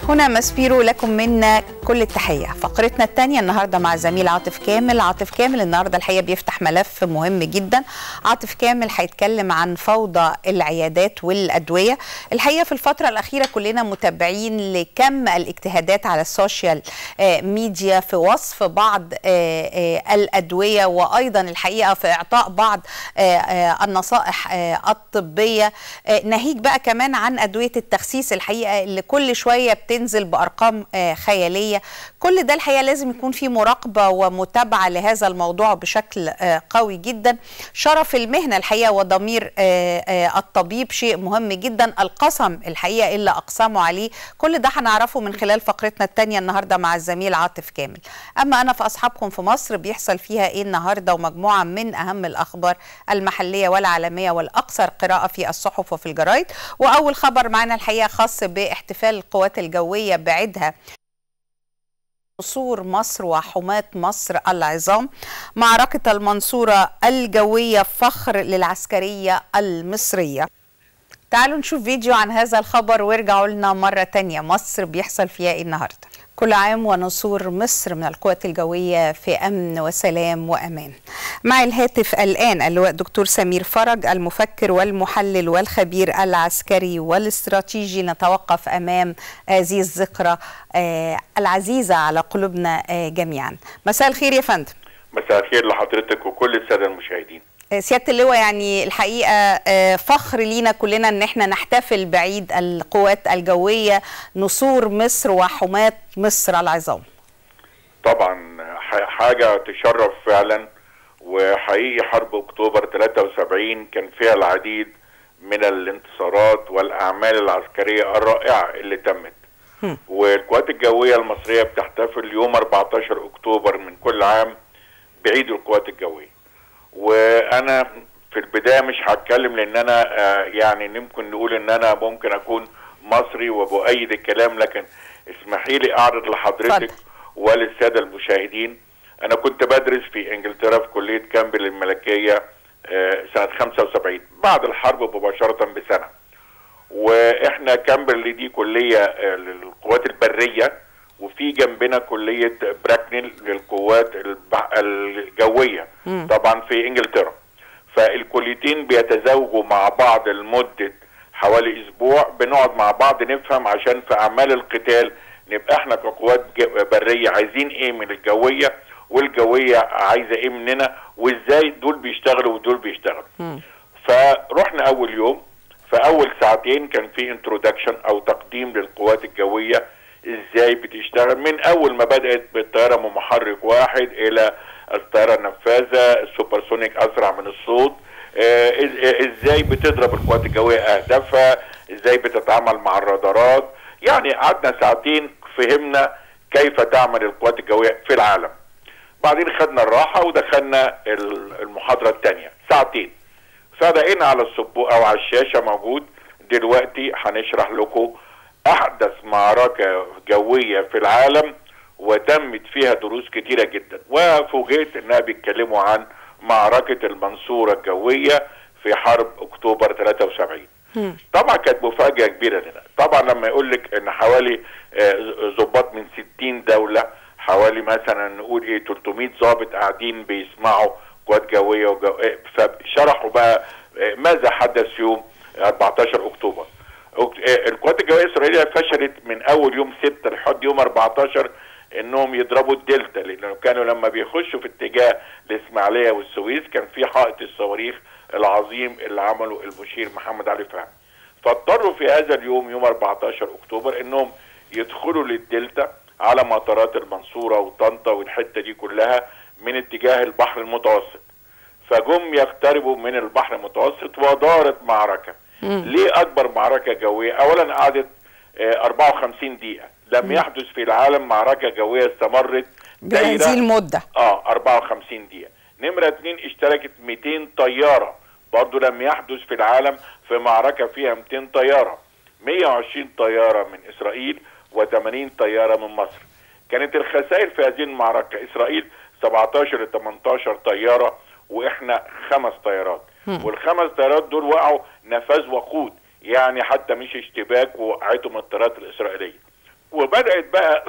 هنا مسبيرو لكم منا كل التحية فقرتنا الثانية النهاردة مع زميل عاطف كامل عاطف كامل النهاردة الحقيقة بيفتح ملف مهم جدا عاطف كامل هيتكلم عن فوضى العيادات والأدوية الحقيقة في الفترة الأخيرة كلنا متابعين لكم الاجتهادات على السوشيال ميديا في وصف بعض الأدوية وأيضا الحقيقة في إعطاء بعض النصائح الطبية ناهيك بقى كمان عن أدوية التخسيس الحقيقة اللي كل شوية بتنزل بأرقام خيالية كل ده الحقيقة لازم يكون في مراقبة ومتابعة لهذا الموضوع بشكل قوي جدا شرف المهنة الحقيقة وضمير الطبيب شيء مهم جدا القسم الحقيقة اللي أقسموا عليه كل ده هنعرفه من خلال فقرتنا الثانية النهاردة مع الزميل عاطف كامل أما أنا في أصحابكم في مصر بيحصل فيها إيه النهاردة ومجموعة من أهم الأخبار المحلية والعالمية والأكثر قراءة في الصحف وفي الجرايد وأول خبر معنا الحقيقة خاص باحتفال القوات الجوية بعيدها نصور مصر وحماة مصر العظام معركة المنصورة الجوية فخر للعسكرية المصرية تعالوا نشوف فيديو عن هذا الخبر وارجعوا لنا مرة تانية مصر بيحصل فيها ايه النهاردة كل عام ونصور مصر من القوات الجوية في أمن وسلام وأمان مع الهاتف الآن اللواء دكتور سمير فرج المفكر والمحلل والخبير العسكري والاستراتيجي نتوقف أمام هذه الذكرى العزيزة على قلوبنا جميعا مساء الخير يا فندم مساء الخير لحضرتك وكل السادة المشاهدين سياده اللواء يعني الحقيقه فخر لينا كلنا ان احنا نحتفل بعيد القوات الجويه نصور مصر وحماه مصر العظام. طبعا حاجه تشرف فعلا وحقيقي حرب اكتوبر 73 كان فيها العديد من الانتصارات والاعمال العسكريه الرائعه اللي تمت. والقوات الجويه المصريه بتحتفل يوم 14 اكتوبر من كل عام بعيد القوات الجويه. وانا في البدايه مش هتكلم لان انا آه يعني ممكن نقول ان انا ممكن اكون مصري وبؤيد الكلام لكن اسمحي لي اعرض لحضرتك وللساده المشاهدين انا كنت بدرس في انجلترا في كليه كامبل الملكيه آه سنه 75 بعد الحرب مباشره بسنه واحنا كامبل دي كليه آه للقوات البريه وفي جنبنا كليه براكنيل للقوات الجويه م. طبعا في انجلترا فالكليتين بيتزاوجوا مع بعض لمده حوالي اسبوع بنقعد مع بعض نفهم عشان في اعمال القتال نبقى احنا كقوات بريه عايزين ايه من الجويه والجويه عايزه ايه مننا وازاي دول بيشتغلوا ودول بيشتغلوا م. فرحنا اول يوم في اول ساعتين كان في انترودكشن او تقديم للقوات الجويه ازاي بتشتغل من اول ما بدات بالطياره بمحرك واحد الى الطياره النفاذه السوبرسونيك اسرع من الصوت آه ازاي بتضرب القوات الجويه اهدافها ازاي بتتعامل مع الرادارات يعني قعدنا ساعتين فهمنا كيف تعمل القوات الجويه في العالم بعدين خدنا الراحه ودخلنا المحاضره الثانيه ساعتين فبقينا على السبوء او على الشاشه موجود دلوقتي هنشرح لكم احدث معركه جويه في العالم وتمت فيها دروس كتيره جدا وفوجئت انها بيتكلموا عن معركه المنصوره الجويه في حرب اكتوبر 73 طبعا كانت مفاجاه كبيره لنا طبعا لما يقول لك ان حوالي ضباط من 60 دوله حوالي مثلا نقول ايه 300 ضابط قاعدين بيسمعوا قوات جويه وجو... فشرحوا بقى ماذا حدث يوم 14 اكتوبر القوات الجويه الاسرائيليه فشلت من اول يوم 6 لحد يوم 14 انهم يضربوا الدلتا لانه كانوا لما بيخشوا في اتجاه الاسماعيليه والسويس كان في حائط الصواريخ العظيم اللي عمله المشير محمد علي فهمي فاضطروا في هذا اليوم يوم 14 اكتوبر انهم يدخلوا للدلتا على مطارات المنصوره وطنطا والحته دي كلها من اتجاه البحر المتوسط فجم يقتربوا من البحر المتوسط ودارت معركه مم. ليه اكبر معركه جويه اولا قعدت آه 54 دقيقه لم مم. يحدث في العالم معركه جويه استمرت بهذه المده اه 54 دقيقه نمره اثنين اشتركت 200 طياره برضه لم يحدث في العالم في معركه فيها 200 طياره 120 طياره من اسرائيل و80 طياره من مصر كانت الخسائر في هذه المعركه اسرائيل 17 ل 18 طياره واحنا خمس طيارات والخمس طيارات دول وقعوا نفاذ وقود يعني حتى مش اشتباك وقعتهم الطيارات الاسرائيليه وبدات بقى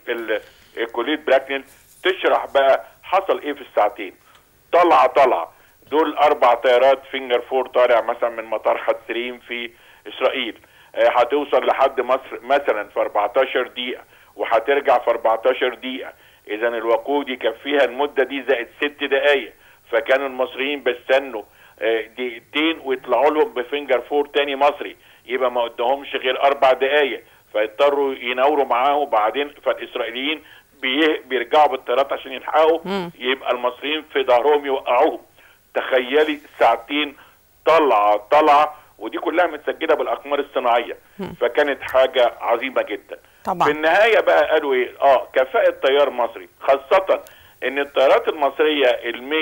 كليه براكلين تشرح بقى حصل ايه في الساعتين طلع طلع دول اربع طيارات فينجر فور طالع مثلا من مطار حتسرين في اسرائيل هتوصل لحد مصر مثلا في 14 دقيقه وهترجع في 14 دقيقه اذا الوقود يكفيها المده دي زائد ست دقائق فكانوا المصريين بيستنوا دقيقتين ويطلعوا لهم بفينجر فور تاني مصري يبقى ما قدامهمش غير اربع دقائق فيضطروا يناوروا معاهم وبعدين فالاسرائيليين بيرجعوا بالطيارات عشان يلحقوا يبقى المصريين في ظهرهم يوقعوهم تخيلي ساعتين طلعه طلعه ودي كلها متسجله بالاقمار الصناعيه فكانت حاجه عظيمه جدا طبعا. في النهايه بقى قالوا ايه اه كفاءه طيار مصري خاصه ان الطيارات المصريه الميج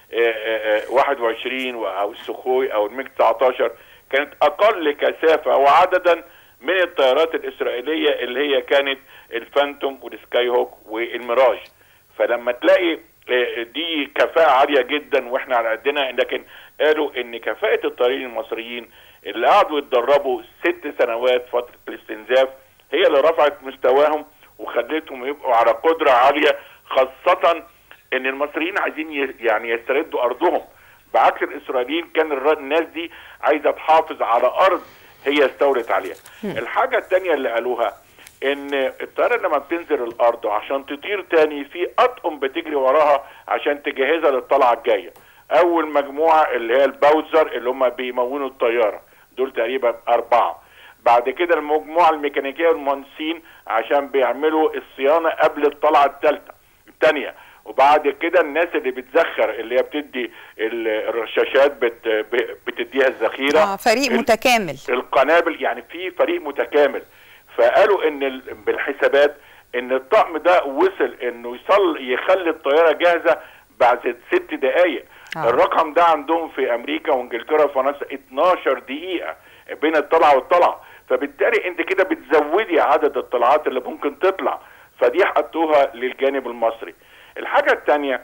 آآ آآ 21 او السخوي او الميج 19 كانت اقل كثافه وعددا من الطيارات الاسرائيليه اللي هي كانت الفانتوم والسكاي هوك والميراج فلما تلاقي دي كفاءة عالية جدا واحنا على قدنا لكن قالوا ان كفاءة الطيارين المصريين اللي قعدوا يتدربوا ست سنوات فترة الاستنزاف هي اللي رفعت مستواهم وخلتهم يبقوا على قدرة عالية خاصة ان المصريين عايزين يعني يستردوا ارضهم بعكس الاسرائيليين كان الناس دي عايزة تحافظ على ارض هي استولت عليها الحاجة التانية اللي قالوها ان الطياره لما بتنزل الارض وعشان تطير تاني في اطقم بتجري وراها عشان تجهزها للطلعه الجايه اول مجموعه اللي هي الباوزر اللي هم بيمونوا الطياره دول تقريبا اربعه بعد كده المجموعه الميكانيكيه والمهندسين عشان بيعملوا الصيانه قبل الطلعه الثالثه الثانيه وبعد كده الناس اللي بتزخر اللي هي بتدي الرشاشات بت بتديها الذخيره آه فريق متكامل القنابل يعني في فريق متكامل فقالوا ان بالحسابات ان الطقم ده وصل انه يصل يخلي الطياره جاهزه بعد ست دقائق آه. الرقم ده عندهم في امريكا وانجلترا وفرنسا 12 دقيقه بين الطلعه والطلعه فبالتالي انت كده بتزودي عدد الطلعات اللي ممكن تطلع فدي حطوها للجانب المصري الحاجه الثانيه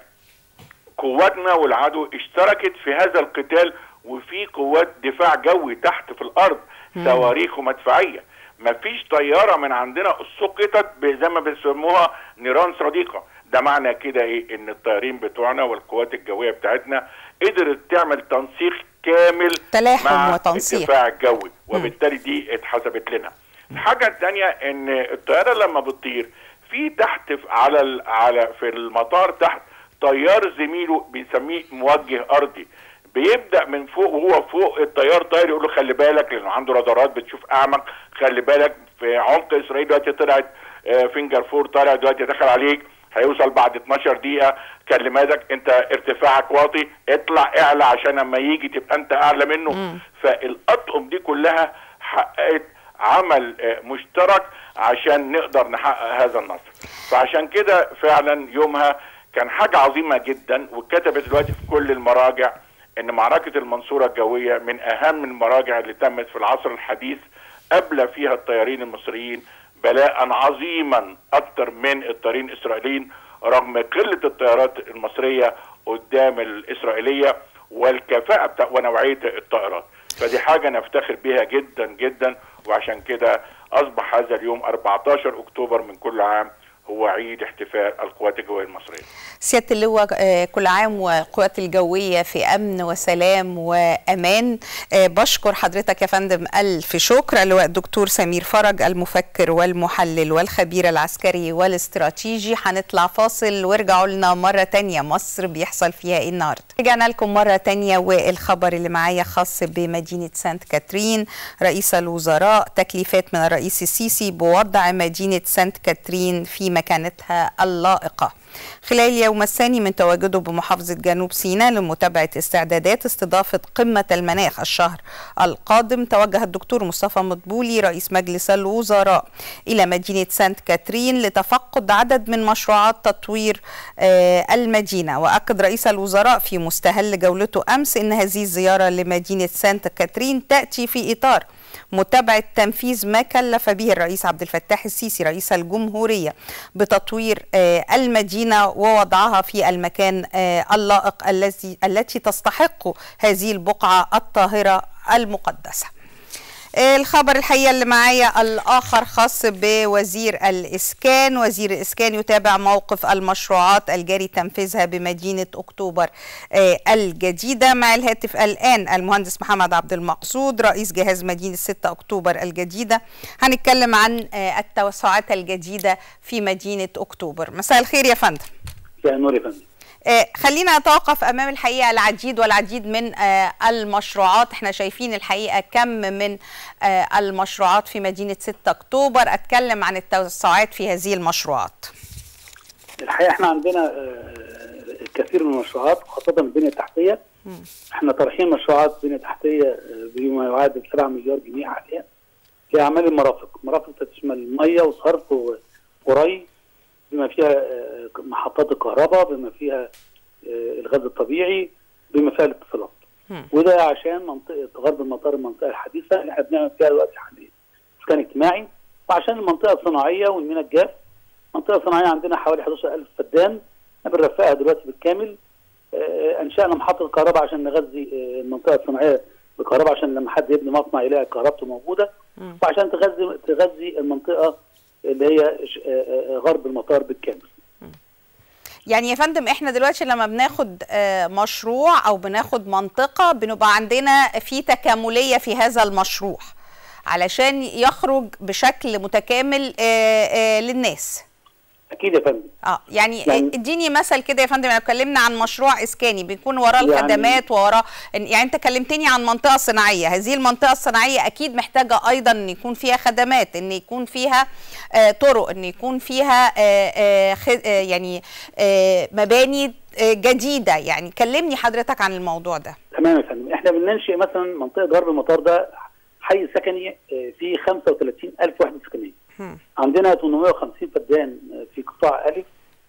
قواتنا والعدو اشتركت في هذا القتال وفي قوات دفاع جوي تحت في الارض صواريخ ومدفعيه ما فيش طياره من عندنا سقطت زي ما بيسموها نيران صديقه ده معنى كده ايه ان الطيارين بتوعنا والقوات الجويه بتاعتنا قدرت تعمل تنسيق كامل تلاحم مع وتنسيق الدفاع الجوي وبالتالي دي اتحسبت لنا الحاجه الثانيه ان الطياره لما بتطير في تحت على على في المطار تحت طيار زميله بنسميه موجه ارضي بيبدا من فوق وهو فوق الطيار طاير يقول له خلي بالك لانه عنده رادارات بتشوف اعمق خلي بالك في عمق اسرائيل دلوقتي طلعت فينجر فور طالع دلوقتي دخل عليك هيوصل بعد 12 دقيقه كلماتك انت ارتفاعك واطي اطلع اعلى عشان اما يجي تبقى انت اعلى منه م. فالاطقم دي كلها حققت عمل مشترك عشان نقدر نحقق هذا النصر فعشان كده فعلا يومها كان حاجه عظيمه جدا واتكتبت دلوقتي في كل المراجع ان معركه المنصوره الجويه من اهم المراجع اللي تمت في العصر الحديث قبل فيها الطيارين المصريين بلاء عظيما اكثر من الطيارين الاسرائيليين رغم قله الطيارات المصريه قدام الاسرائيليه والكفاءه بتاع ونوعيه الطائرات فدي حاجه نفتخر بها جدا جدا وعشان كده اصبح هذا اليوم 14 اكتوبر من كل عام هو عيد احتفال القوات الجويه المصريه. سياده اللواء كل عام والقوات الجويه في امن وسلام وامان بشكر حضرتك يا فندم الف شكر اللواء الدكتور سمير فرج المفكر والمحلل والخبير العسكري والاستراتيجي هنطلع فاصل وارجعوا لنا مره تانية مصر بيحصل فيها ايه النهارده. رجعنا لكم مره تانية والخبر اللي معايا خاص بمدينه سانت كاترين رئيس الوزراء تكليفات من الرئيس السيسي بوضع مدينه سانت كاترين في مكانتها اللائقة خلال اليوم الثاني من تواجده بمحافظة جنوب سيناء لمتابعة استعدادات استضافة قمة المناخ الشهر القادم توجه الدكتور مصطفى مدبولي رئيس مجلس الوزراء إلى مدينة سانت كاترين لتفقد عدد من مشروعات تطوير المدينة وأكد رئيس الوزراء في مستهل جولته أمس أن هذه الزيارة لمدينة سانت كاترين تأتي في إطار متابعة تنفيذ ما كلف به الرئيس عبد الفتاح السيسي رئيس الجمهورية بتطوير المدينة ووضعها في المكان اللائق الذي التي تستحق هذه البقعة الطاهرة المقدسة الخبر الحقيقة اللي معايا الآخر خاص بوزير الإسكان وزير الإسكان يتابع موقف المشروعات الجاري تنفيذها بمدينة أكتوبر الجديدة مع الهاتف الآن المهندس محمد عبد المقصود رئيس جهاز مدينة 6 أكتوبر الجديدة هنتكلم عن التوسعات الجديدة في مدينة أكتوبر مساء الخير يا فندم مساء النور يا فندم خلينا نتوقف امام الحقيقه العديد والعديد من المشروعات احنا شايفين الحقيقه كم من المشروعات في مدينه 6 اكتوبر اتكلم عن التوسعات في هذه المشروعات الحقيقه احنا عندنا الكثير من المشروعات خاصه البنيه التحتيه احنا طرحين مشروعات بنيه تحتيه بما يعادل 7 مليار جنيه حاليا في اعمال المرافق مرافق تشمل ميه وصرف وري بما فيها محطات الكهرباء بما فيها الغاز الطبيعي بما فيها الاتصالات وده عشان منطقه غرب المطار المنطقه الحديثه اللي احنا بنعمل فيها دلوقتي حاليا اسكان اجتماعي وعشان المنطقه الصناعيه والمينا الجاف المنطقه الصناعيه عندنا حوالي 11000 فدان احنا بنرفقها دلوقتي بالكامل انشانا محطه الكهرباء عشان نغذي المنطقه الصناعيه بالكهرباء عشان لما حد يبني مصنع يلاقي كهربته موجوده وعشان تغذي تغذي المنطقه اللي هي غرب المطار بالكامل يعني يا فندم احنا دلوقتي لما بناخد مشروع او بناخد منطقه بنبقى عندنا في تكامليه في هذا المشروع علشان يخرج بشكل متكامل للناس اكيد يا فندم اه يعني, يعني اديني مثل كده يا فندم احنا اتكلمنا عن مشروع اسكاني بيكون وراه يعني الخدمات ووراه يعني انت كلمتني عن منطقه صناعيه هذه المنطقه الصناعيه اكيد محتاجه ايضا ان يكون فيها خدمات ان يكون فيها آه طرق ان يكون فيها آه آه خد آه يعني آه مباني آه جديده يعني كلمني حضرتك عن الموضوع ده تمام يا فندم احنا بننشئ مثلا منطقه غرب المطار ده حي سكني فيه 35000 وحده سكنيه عندنا 850 فدان في قطاع ألف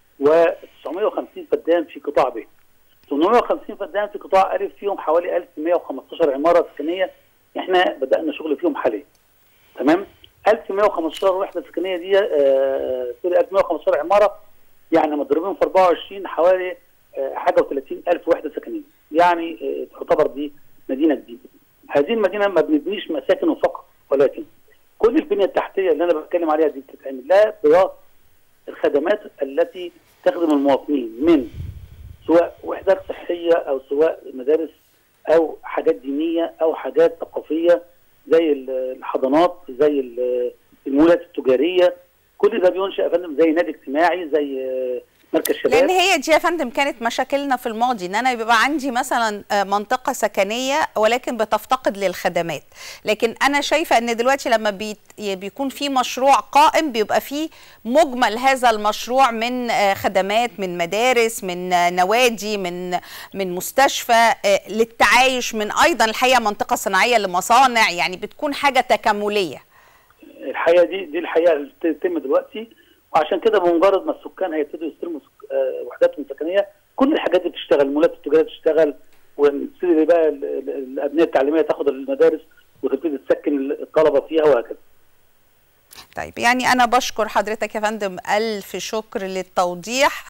و950 فدان في قطاع ب 850 فدان في قطاع ألف فيهم حوالي 1115 عمارة سكنية احنا بدأنا شغل فيهم حاليا تمام 1115 وحدة سكنية دي آه سوري 1115 عمارة يعني مضروبين في 24 حوالي آه حاجة و30 ألف وحدة سكنية يعني آه تعتبر دي مدينة جديدة هذه المدينة ما بنبنيش مساكن فقط ولكن كل البنيه التحتيه اللي انا بتكلم عليها دي بتتعمل لها دراسه الخدمات التي تخدم المواطنين من سواء وحدات صحيه او سواء مدارس او حاجات دينيه او حاجات ثقافيه زي الحضانات زي المولات التجاريه كل ده بينشا يا فندم زي نادي اجتماعي زي مركز شباب لان هي دي يا فندم كانت مشاكلنا في الماضي ان انا بيبقى عندي مثلا منطقه سكنيه ولكن بتفتقد للخدمات لكن انا شايفه ان دلوقتي لما بيت بيكون في مشروع قائم بيبقى فيه مجمل هذا المشروع من خدمات من مدارس من نوادي من من مستشفى للتعايش من ايضا الحقيقه منطقه صناعيه لمصانع يعني بتكون حاجه تكامليه الحقيقه دي دي الحقيقه اللي بتتم دلوقتي وعشان كده بمجرد ما السكان هيبتدوا يستلموا وحداتهم السكنيه كل الحاجات دي بتشتغل المولات التجاريه بتشتغل ونبتدي بقى الابنيه التعليميه تاخد المدارس وتبتدي تسكن الطلبه فيها وهكذا. طيب يعني انا بشكر حضرتك يا فندم الف شكر للتوضيح